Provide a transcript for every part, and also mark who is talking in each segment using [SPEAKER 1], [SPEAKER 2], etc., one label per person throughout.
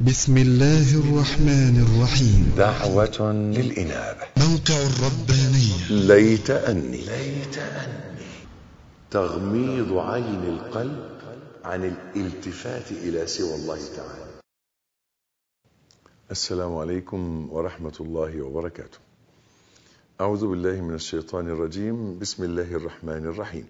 [SPEAKER 1] بسم الله الرحمن الرحيم
[SPEAKER 2] دعوة للإنابة
[SPEAKER 1] موقع الربانية
[SPEAKER 2] ليت أني ليت أني تغميض عين القلب عن الالتفات إلى سوى الله تعالى السلام عليكم ورحمة الله وبركاته أعوذ بالله من الشيطان الرجيم بسم الله الرحمن الرحيم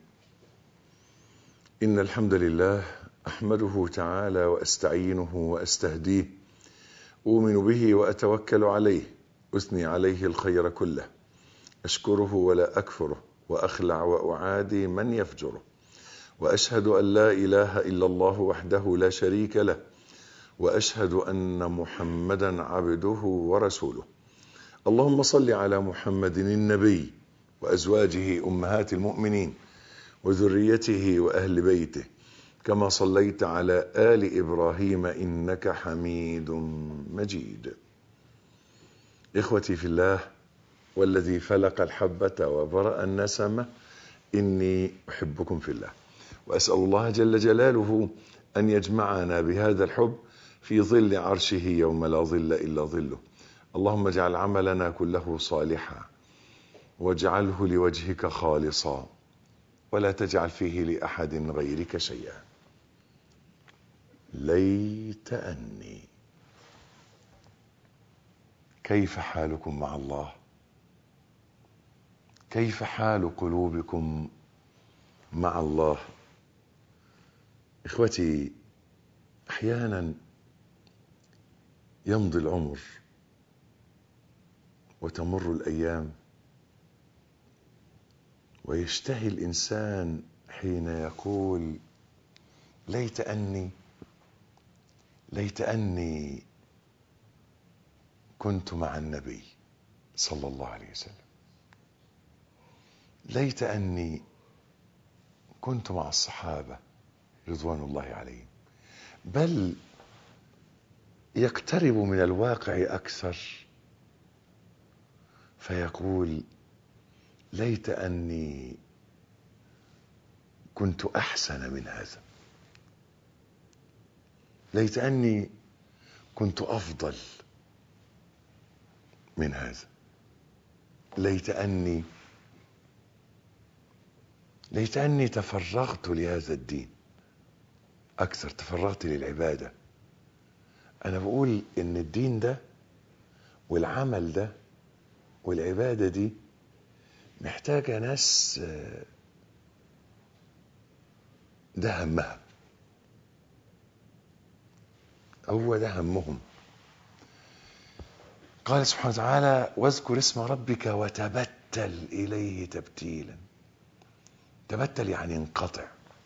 [SPEAKER 2] إن الحمد لله أحمده تعالى وأستعينه وأستهديه أؤمن به وأتوكل عليه أثني عليه الخير كله أشكره ولا أكفره وأخلع وأعادي من يفجره وأشهد أن لا إله إلا الله وحده لا شريك له وأشهد أن محمدا عبده ورسوله اللهم صل على محمد النبي وأزواجه أمهات المؤمنين وذريته وأهل بيته كما صليت على آل إبراهيم إنك حميد مجيد إخوتي في الله والذي فلق الحبة وبرأ النسمة إني أحبكم في الله وأسأل الله جل جلاله أن يجمعنا بهذا الحب في ظل عرشه يوم لا ظل إلا ظله اللهم اجعل عملنا كله صالحا واجعله لوجهك خالصا ولا تجعل فيه لأحد غيرك شيئا ليت أني كيف حالكم مع الله كيف حال قلوبكم مع الله إخوتي أحيانا يمضي العمر وتمر الأيام ويشتهي الإنسان حين يقول ليت أني ليت أني كنت مع النبي صلى الله عليه وسلم ليت أني كنت مع الصحابة رضوان الله عليهم بل يقترب من الواقع أكثر فيقول ليت أني كنت أحسن من هذا ليت أني كنت أفضل من هذا ليت أني ليت أني تفرغت لهذا الدين أكثر تفرغت للعبادة أنا بقول إن الدين ده والعمل ده والعبادة دي محتاجة ناس ده همها هو ده همهم قال سبحانه وتعالى واذكر اسم ربك وتبتل إليه تبتيلا تبتل يعني انقطع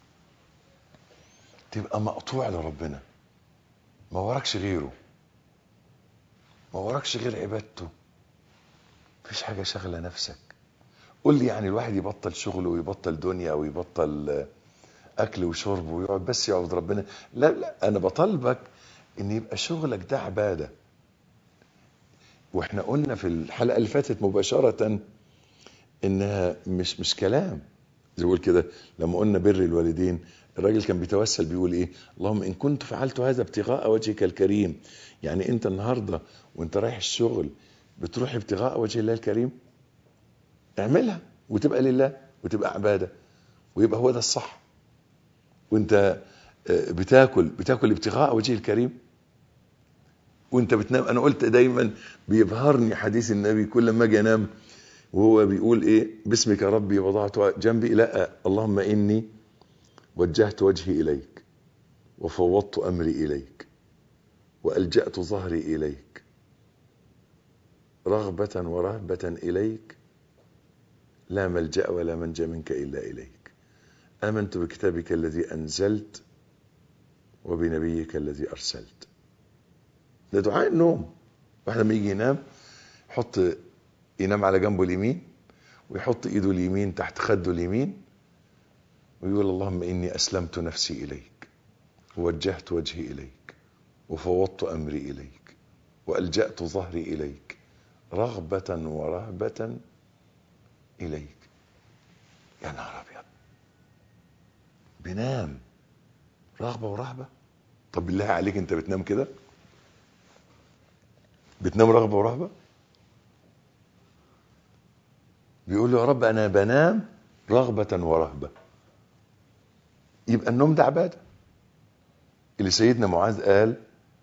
[SPEAKER 2] تبقى مقطوع لربنا ما وراكش غيره ما وراكش غير عبادته مفيش حاجة شغلة نفسك قول لي يعني الواحد يبطل شغله ويبطل دنيا ويبطل أكل وشرب ويقعد بس يعبد ربنا لا لا أنا بطالبك إن يبقى شغلك ده عبادة واحنا قلنا في الحلقة اللي فاتت مباشرة إنها مش مش كلام زي بقول كده لما قلنا بر الوالدين الراجل كان بيتوسل بيقول ايه اللهم ان كنت فعلت هذا ابتغاء وجهك الكريم يعني انت النهارده وانت رايح الشغل بتروح ابتغاء وجه الله الكريم اعملها وتبقى لله وتبقى عباده ويبقى هو ده الصح وانت بتاكل بتاكل ابتغاء وجه الكريم وانت بتنام انا قلت دايما بيبهرني حديث النبي كل ما اجي انام وهو بيقول ايه باسمك ربي وضعت جنبي لا اللهم اني وجهت وجهي اليك وفوضت امري اليك والجات ظهري اليك رغبه ورهبه اليك لا ملجا ولا منجا منك الا اليك امنت بكتابك الذي انزلت وبنبيك الذي ارسلت ده دعاء النوم واحد لما يجي ينام يحط ينام على جنبه اليمين ويحط ايده اليمين تحت خده اليمين ويقول اللهم اني اسلمت نفسي اليك ووجهت وجهي اليك وفوضت امري اليك والجات ظهري اليك رغبه ورهبه اليك يا نهار ابيض بنام رغبه ورهبه طب بالله عليك انت بتنام كده بتنام رغبة ورهبة بيقول له يا رب أنا بنام رغبة ورهبة يبقى النوم ده عبادة اللي سيدنا معاذ قال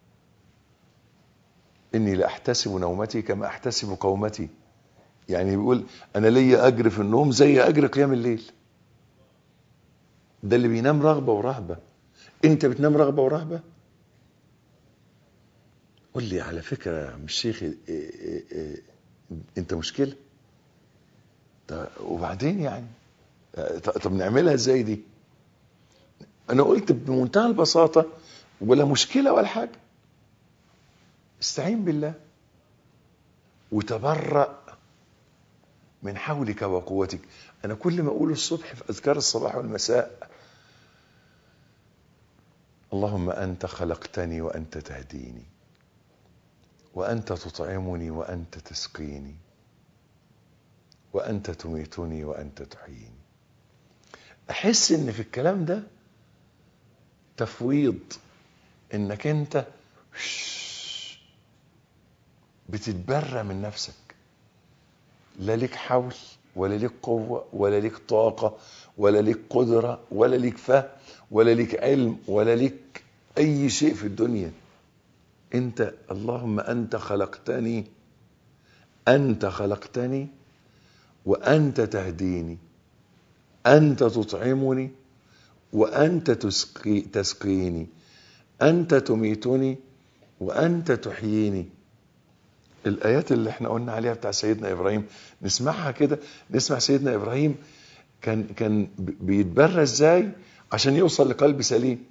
[SPEAKER 2] إني لأحتسب نومتي كما أحتسب قومتي يعني بيقول أنا ليا أجر في النوم زي أجر قيام الليل ده اللي بينام رغبة ورهبة أنت بتنام رغبة ورهبة قول لي على فكرة يا عم الشيخ إيه إيه إيه أنت مشكلة طب وبعدين يعني طب نعملها ازاي دي انا قلت بمنتهى البساطة ولا مشكلة ولا حاجة استعين بالله وتبرأ من حولك وقوتك انا كل ما اقوله الصبح في اذكار الصباح والمساء اللهم انت خلقتني وانت تهديني وانت تطعمني وانت تسقيني وانت تميتني وانت تحييني احس ان في الكلام ده تفويض انك انت بتتبرى من نفسك لا ليك حول ولا ليك قوة ولا ليك طاقة ولا ليك قدرة ولا ليك فهم ولا ليك علم ولا ليك أي شيء في الدنيا أنت اللهم أنت خلقتني أنت خلقتني وأنت تهديني أنت تطعمني وأنت تسقي تسقيني أنت تميتني وأنت تحييني الآيات اللي احنا قلنا عليها بتاع سيدنا إبراهيم نسمعها كده نسمع سيدنا إبراهيم كان كان بيتبرى ازاي عشان يوصل لقلب سليم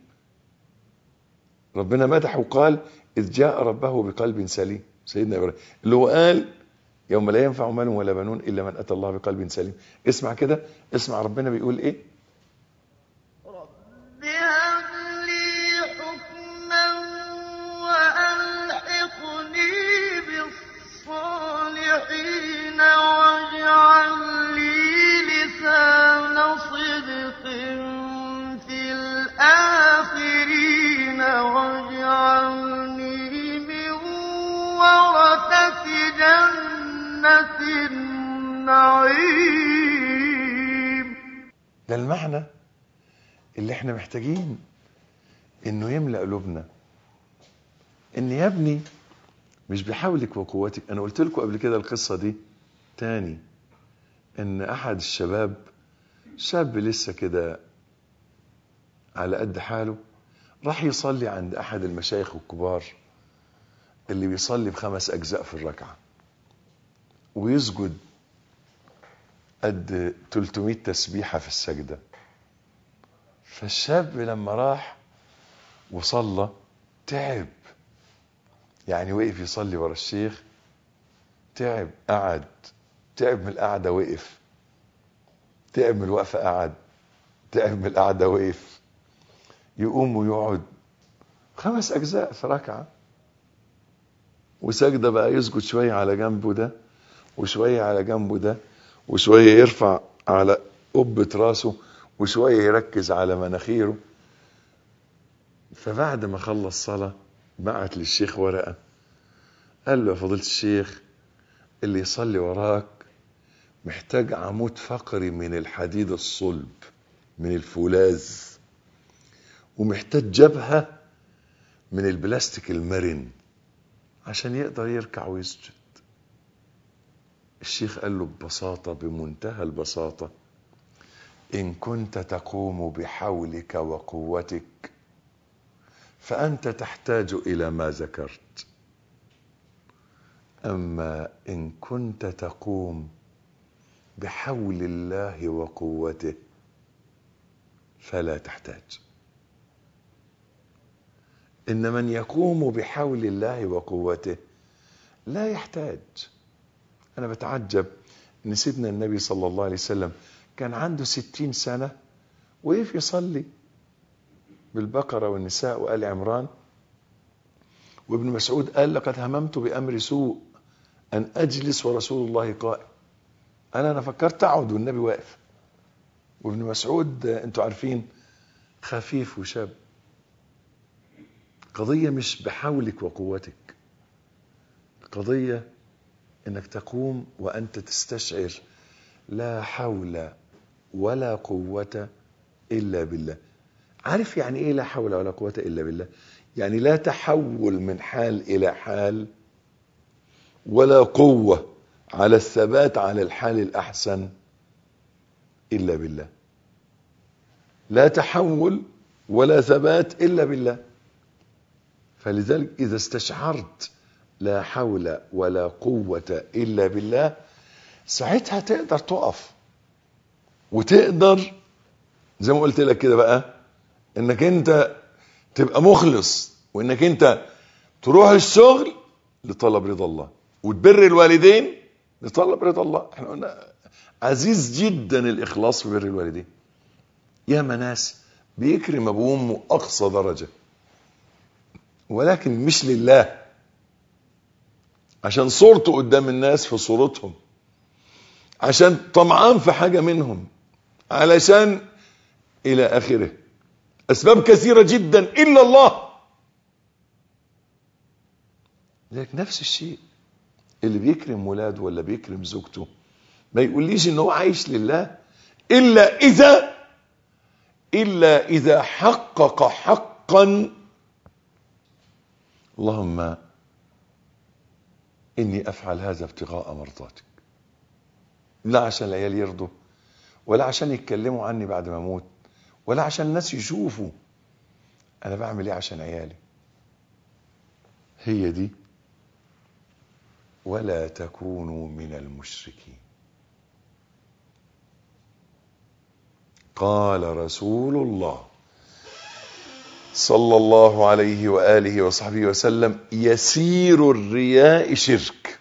[SPEAKER 2] ربنا مدح وقال إذ جاء ربه بقلب سليم سيدنا إبراهيم اللي هو قال يوم لا ينفع مال ولا بنون إلا من أتى الله بقلب سليم اسمع كده اسمع ربنا بيقول إيه
[SPEAKER 3] رب هب لي حكما وألحقني بالصالحين واجعل لي لسان صدق في الآخرين واجعلني من ورثة جنة النعيم
[SPEAKER 2] ده المعنى اللي احنا محتاجين انه يملأ قلوبنا ان يا ابني مش بحولك وقوتك انا قلت لكم قبل كده القصة دي تاني ان احد الشباب شاب لسه كده على قد حاله راح يصلي عند احد المشايخ الكبار اللي بيصلي بخمس اجزاء في الركعة ويسجد قد 300 تسبيحة في السجدة فالشاب لما راح وصلى تعب يعني وقف يصلي ورا الشيخ تعب قعد تعب من القعدة وقف تعب من الوقفة قعد تعب من القعدة وقف يقوم ويقعد خمس أجزاء في ركعة وسجدة بقى يسجد شوية على جنبه ده وشوية على جنبه ده وشوية يرفع على قبة راسه وشوية يركز على مناخيره فبعد ما خلص صلاة بعت للشيخ ورقة قال له يا فضيلة الشيخ اللي يصلي وراك محتاج عمود فقري من الحديد الصلب من الفولاذ ومحتاج جبهة من البلاستيك المرن عشان يقدر يركع ويسجد الشيخ قال له ببساطة بمنتهى البساطة إن كنت تقوم بحولك وقوتك فأنت تحتاج إلى ما ذكرت أما إن كنت تقوم بحول الله وقوته فلا تحتاج إن من يقوم بحول الله وقوته لا يحتاج أنا بتعجب إن سيدنا النبي صلى الله عليه وسلم كان عنده ستين سنة وقف يصلي بالبقرة والنساء وآل عمران وابن مسعود قال لقد هممت بأمر سوء أن أجلس ورسول الله قائم أنا أنا فكرت أقعد والنبي واقف وابن مسعود أنتوا عارفين خفيف وشاب قضية مش بحولك وقوتك القضية انك تقوم وانت تستشعر لا حول ولا قوة الا بالله عارف يعني ايه لا حول ولا قوة الا بالله يعني لا تحول من حال الى حال ولا قوة على الثبات على الحال الاحسن الا بالله لا تحول ولا ثبات الا بالله فلذلك اذا استشعرت لا حول ولا قوة الا بالله ساعتها تقدر تقف وتقدر زي ما قلت لك كده بقى انك انت تبقى مخلص وانك انت تروح الشغل لطلب رضا الله وتبر الوالدين لطلب رضا الله احنا قلنا عزيز جدا الاخلاص في بر الوالدين يا ناس بيكرم ابوه وامه اقصى درجه ولكن مش لله عشان صورته قدام الناس في صورتهم عشان طمعان في حاجه منهم علشان الى اخره اسباب كثيره جدا الا الله لذلك نفس الشيء اللي بيكرم ولاده ولا بيكرم زوجته ما يقوليش ان هو عايش لله الا اذا الا اذا حقق حقا اللهم اني افعل هذا ابتغاء مرضاتك لا عشان العيال يرضوا ولا عشان يتكلموا عني بعد ما اموت ولا عشان الناس يشوفوا انا بعمل ايه عشان عيالي هي دي ولا تكونوا من المشركين قال رسول الله صلى الله عليه واله وصحبه وسلم يسير الرياء شرك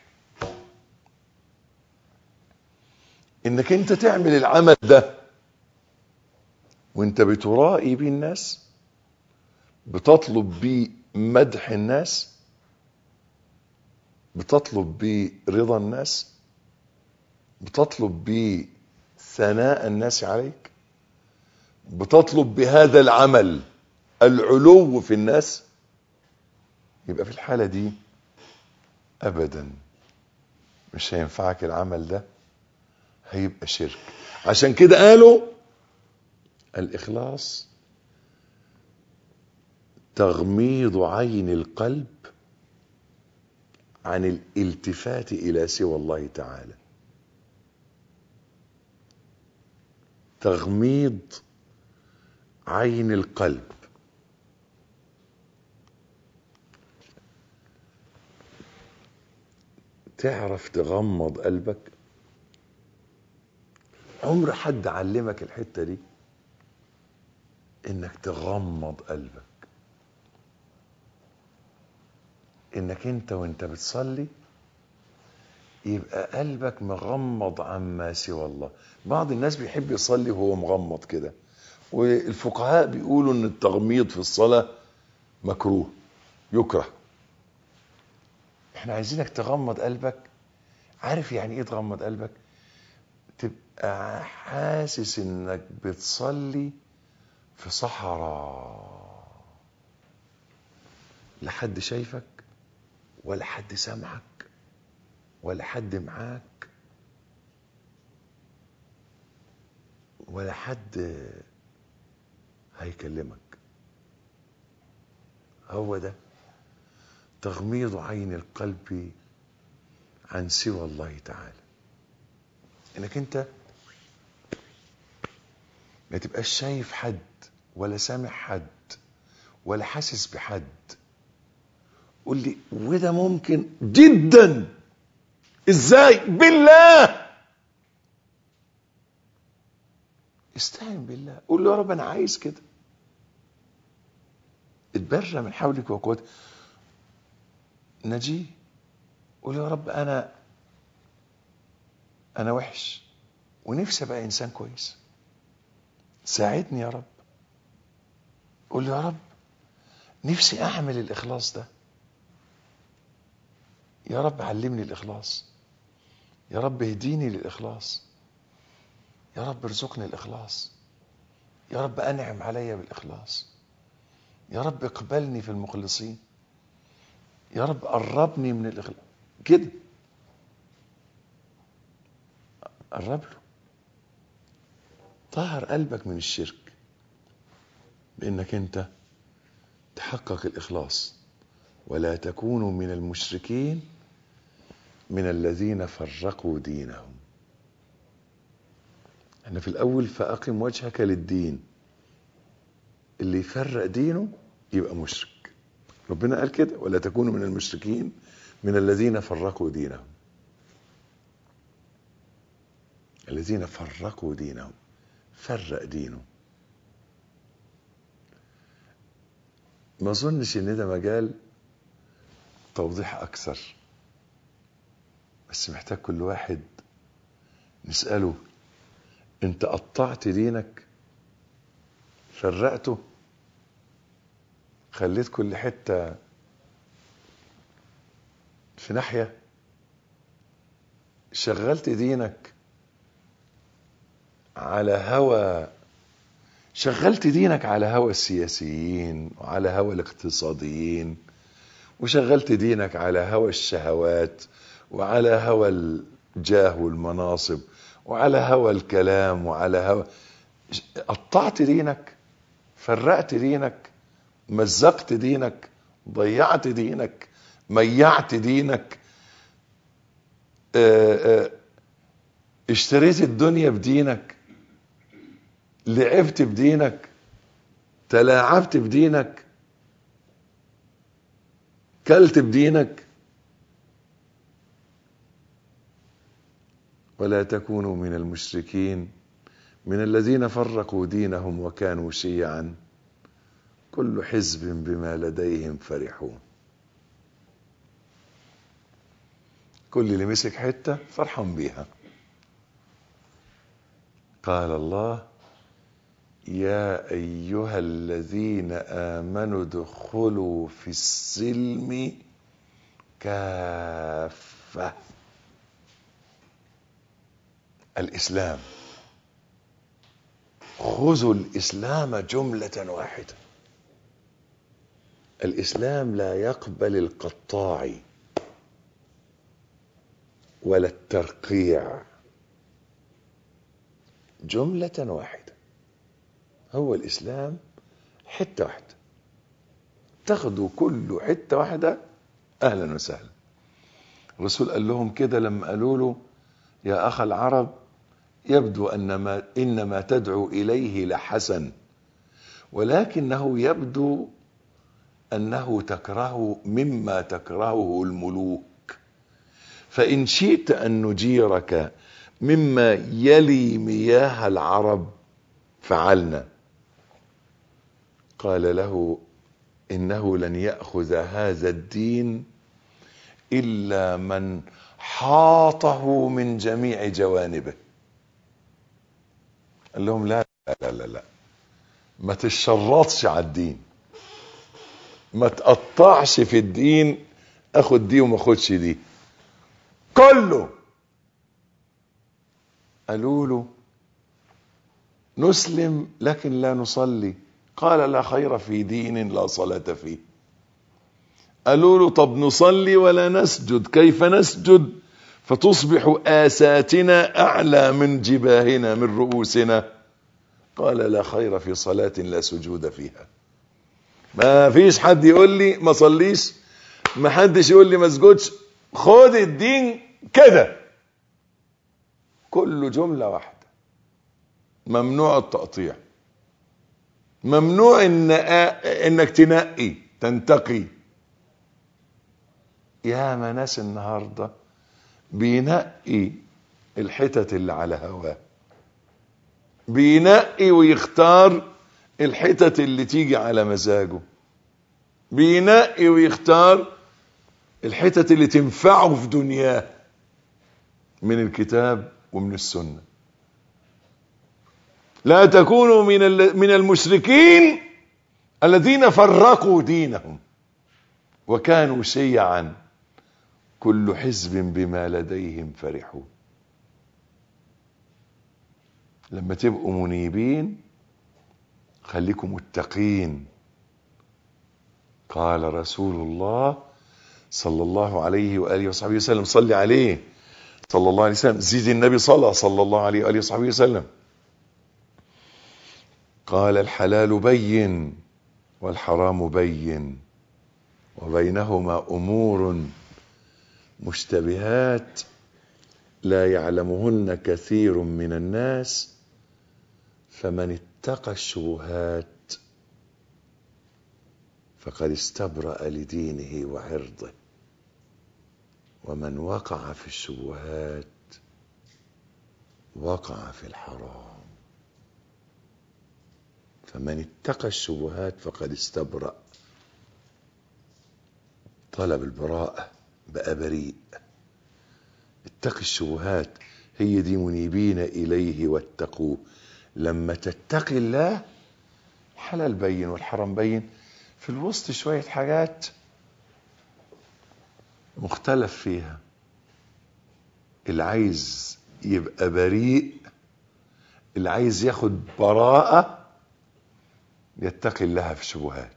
[SPEAKER 2] انك انت تعمل العمل ده وانت بترائي بيه الناس بتطلب بيه مدح الناس بتطلب بيه رضا الناس بتطلب بيه ثناء الناس عليك بتطلب بهذا العمل العلو في الناس يبقى في الحالة دي ابدا مش هينفعك العمل ده هيبقى شرك عشان كده قالوا الاخلاص تغميض عين القلب عن الالتفات الى سوى الله تعالى تغميض عين القلب تعرف تغمض قلبك عمر حد علمك الحتة دي انك تغمض قلبك انك انت وانت بتصلي يبقى قلبك مغمض عما سوى الله بعض الناس بيحب يصلي وهو مغمض كده والفقهاء بيقولوا ان التغميض في الصلاة مكروه يكره احنا عايزينك تغمض قلبك عارف يعني ايه تغمض قلبك تبقى حاسس انك بتصلي في صحراء لا حد شايفك ولا حد سامعك ولا حد معاك ولا حد هيكلمك هو ده تغميض عين القلب عن سوى الله تعالى انك انت ما تبقاش شايف حد ولا سامع حد ولا حاسس بحد قول لي وده ممكن جدا ازاي بالله استعن بالله قول له يا رب انا عايز كده اتبرى من حولك وقوتك نجي قول يا رب انا انا وحش ونفسي ابقى انسان كويس ساعدني يا رب قول يا رب نفسي اعمل الاخلاص ده يا رب علمني الاخلاص يا رب اهديني للاخلاص يا رب ارزقني الاخلاص يا رب انعم عليا بالاخلاص يا رب اقبلني في المخلصين يا رب قربني من الاخلاص كده قرب له طهر قلبك من الشرك بانك انت تحقق الاخلاص ولا تكونوا من المشركين من الذين فرقوا دينهم احنا في الاول فاقم وجهك للدين اللي يفرق دينه يبقى مشرك ربنا قال كده ولا تكونوا من المشركين من الذين فرقوا دينهم الذين فرقوا دينهم فرق دينه ما اظنش ان ده مجال توضيح اكثر بس محتاج كل واحد نسأله انت قطعت دينك فرقته خليت كل حتة في ناحية شغلت دينك على هوى شغلت دينك على هوى السياسيين وعلى هوى الاقتصاديين وشغلت دينك على هوى الشهوات وعلى هوى الجاه والمناصب وعلى هوى الكلام وعلى هوى قطعت دينك فرقت دينك مزقت دينك ضيعت دينك ميعت دينك اه اه اشتريت الدنيا بدينك لعبت بدينك تلاعبت بدينك كلت بدينك ولا تكونوا من المشركين من الذين فرقوا دينهم وكانوا شيعا كل حزب بما لديهم فرحون كل اللي مسك حته فرحان بيها قال الله يا ايها الذين امنوا ادخلوا في السلم كافه الاسلام خذوا الاسلام جمله واحده الاسلام لا يقبل القطاع ولا الترقيع جمله واحده هو الاسلام حته واحده تاخدوا كل حته واحده اهلا وسهلا الرسول قال لهم كده لما قالوا له يا اخ العرب يبدو ان ما ان ما تدعو اليه لحسن ولكنه يبدو انه تكره مما تكرهه الملوك فان شئت ان نجيرك مما يلي مياه العرب فعلنا قال له انه لن ياخذ هذا الدين الا من حاطه من جميع جوانبه قال لهم لا لا لا لا ما تشرطش على الدين ما تقطعش في الدين اخد دي وما اخدش دي كله قالوا له نسلم لكن لا نصلي قال لا خير في دين لا صلاة فيه قالوا له طب نصلي ولا نسجد كيف نسجد فتصبح آساتنا أعلى من جباهنا من رؤوسنا قال لا خير في صلاة لا سجود فيها ما فيش حد يقول لي ما صليش ما حدش يقول لي ما اسجدش خد الدين كده كله جملة واحدة ممنوع التقطيع ممنوع إن انك تنقي تنتقي يا ما ناس النهارده بينقي الحتت اللي على هواه بينقي ويختار الحتت اللي تيجي على مزاجه بينقي ويختار الحتت اللي تنفعه في دنياه من الكتاب ومن السنه لا تكونوا من من المشركين الذين فرقوا دينهم وكانوا شيعا كل حزب بما لديهم فرحون لما تبقوا منيبين خليكم متقين قال رسول الله صلى الله عليه وآله وصحبه وسلم صلي عليه صلى الله عليه وسلم زيد النبي صلى صلى الله عليه وآله وصحبه وسلم قال الحلال بين والحرام بين وبينهما أمور مشتبهات لا يعلمهن كثير من الناس فمن اتقى الشبهات فقد استبرأ لدينه وعرضه ومن وقع في الشبهات وقع في الحرام فمن اتقى الشبهات فقد استبرأ طلب البراءة بقى بريء اتق الشبهات هي دي منيبين إليه واتقوه لما تتقي الله الحلال بين والحرام بين في الوسط شوية حاجات مختلف فيها اللي عايز يبقى بريء اللي عايز ياخد براءة يتقي الله في الشبهات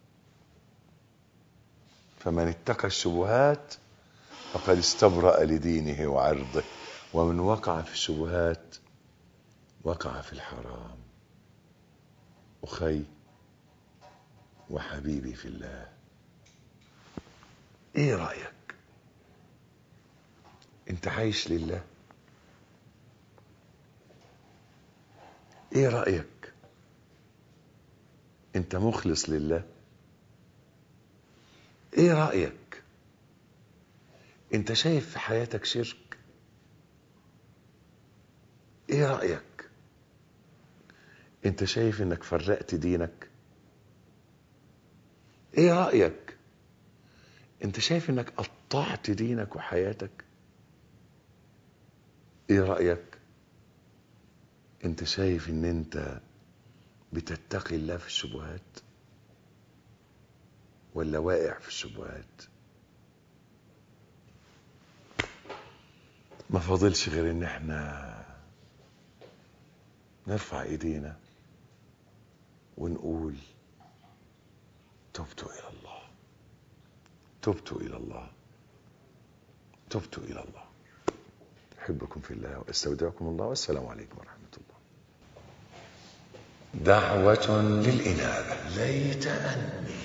[SPEAKER 2] فمن اتقى الشبهات فقد استبرأ لدينه وعرضه ومن وقع في الشبهات وقع في الحرام أخي وحبيبي في الله ايه رأيك انت عايش لله ايه رأيك انت مخلص لله ايه رأيك انت شايف في حياتك شرك ايه رأيك انت شايف انك فرقت دينك ايه رأيك انت شايف انك قطعت دينك وحياتك ايه رأيك انت شايف ان انت بتتقي الله في الشبهات ولا واقع في الشبهات ما فاضلش غير ان احنا نرفع ايدينا ونقول تبت الى الله تبت الى الله تبت الى الله احبكم في الله واستودعكم الله والسلام عليكم ورحمه الله دعوه للانابه ليت اني